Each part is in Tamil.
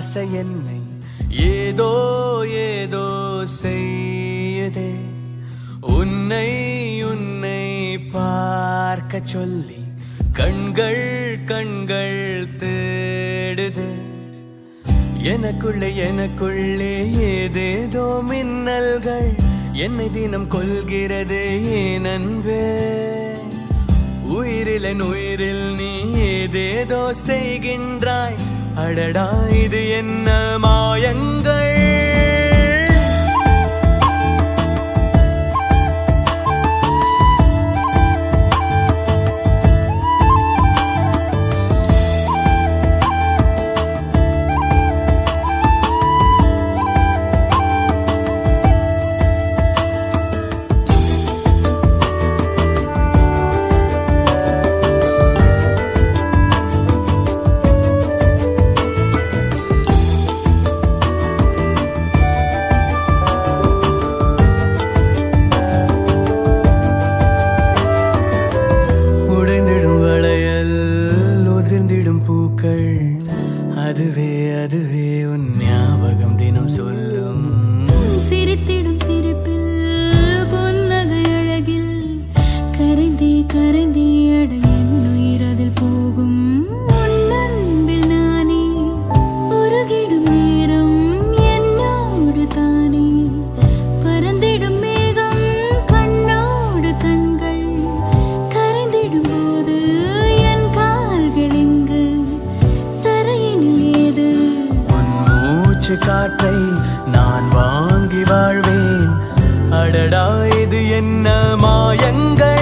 ஆசை என்னை ஏதோ ஏதோ செய்யுதே உன்னை உன்னை பார்க்க சொல்லி கண்கள் கண்கள் தேடுது எனக்குள்ளே எனக்குள்ளே ஏதேதோ மின்னல்கள் என்னை தினம் கொள்கிறது ஏன் அன்பே உயிரில் என் உயிரில் நீ ஏதேதோ செய்கின்றாய் அடடா இது என்ன மாயங்கள் உடைந்திடும் வளையல் உதிர்ந்திடும் பூக்கள் அதுவே அதுவே உன் ஞாபகம் தினம் சொல்லும் சிரித்திடும் சிரிப்பில் புன்னகை அழகில் கரைந்தே கரைந்தே அட என் உயிர் அதில் போகும் உன் அன்பில் நானே உருகிடும் நேரம் என்னோடு தானே பறந்திடும் மேகம் கண்ணோடு கண்கள் கரைந்திடும் போது என் கால்கள் இங்கு தரையினில் ஏது உன் மூச்சு காற்றை நான் வாங்கி வாழ்வேன் அடடா இது என்ன மாயங்கள்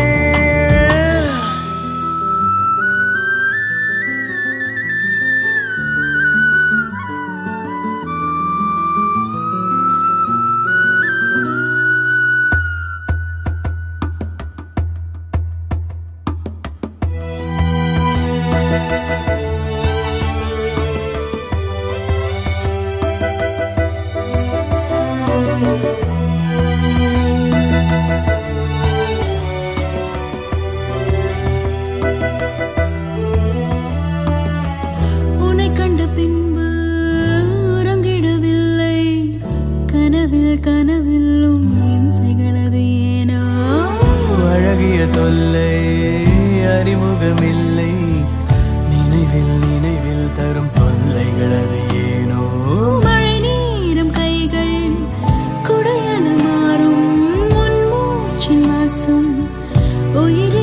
உன்னை கண்ட பின்பு உறங்கிடவில்லை கனவில் கனவில் உன் இம்சைகளது ஏனோ அழகிய தொல்லை அறிமுகமில்லை நினைவில் நினைவில் தரும் தொல்லைகளது ஏனோ மழை நீரும் கைகள் குடையன மாறும் உன் மூச்சின் வாசம் உயிர்